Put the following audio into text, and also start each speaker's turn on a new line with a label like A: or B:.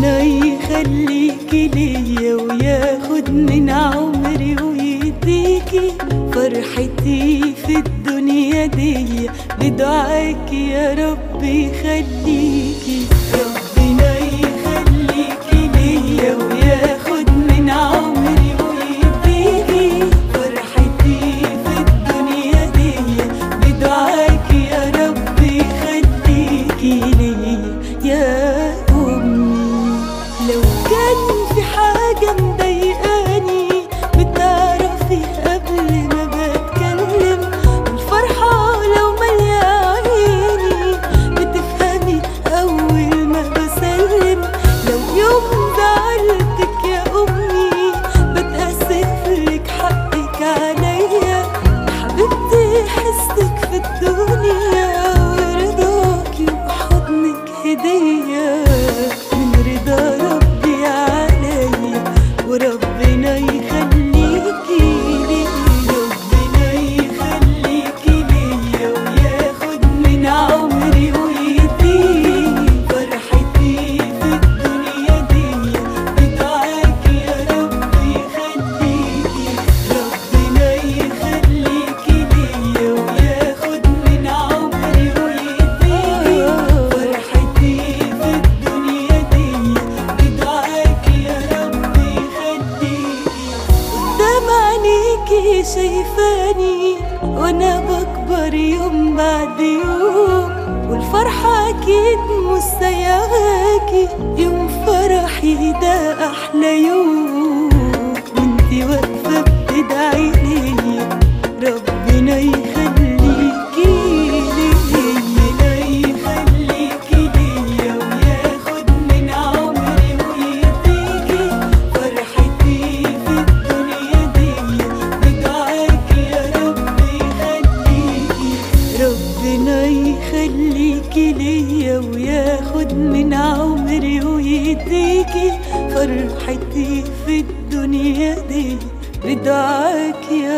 A: ربنا يخليكي ليا وياخد من عمري ويديكي فرحتي في الدنيا دي بدعاكي يا رب يخليكي ربنا يخليكي ليا وياخد من عمري ويديكي فرحتي في الدنيا دي بدعاكي يا رب يخليكي ليا يا أمي لو كان في حاجة مضايقاني بتعرفي قبل ما بتكلم الفرحة لو مالية عيني بتفهمي أول ما بسلم لو يوم زعلتك يا أمي بتأسف لك حقك عليا حبيبتي حسك في الدنيا ورضاكي وحضنك هدية من رضا ربي عليا وربنا يخليكي لي ربنا يخليكي ليا وياخد من عمري ويديني فرحتي في الدنيا دي بدعاكي يا رب يخليكي ربنا يخليكي ليا وياخد من عمري ويديني فرحتي في الدنيا دي بدعاكي يا رب يخليكي قدام عينيكي شايفاني وانا بكبر يوم بعد يوم والفرحة اكيد مش سايعاكي يوم فرحي ده احلى يوم وانتي واقفة بتدعي ليا ربنا يخليكي ليا ربنا يخليكي ليا وياخد من عمري ويديكي فرحتي في الدنيا دي بدعاكي يا رب يخليكي ربنا يخليكي ليا وياخد من عمري ويديكي فرحتي في الدنيا دي بدعاكي يا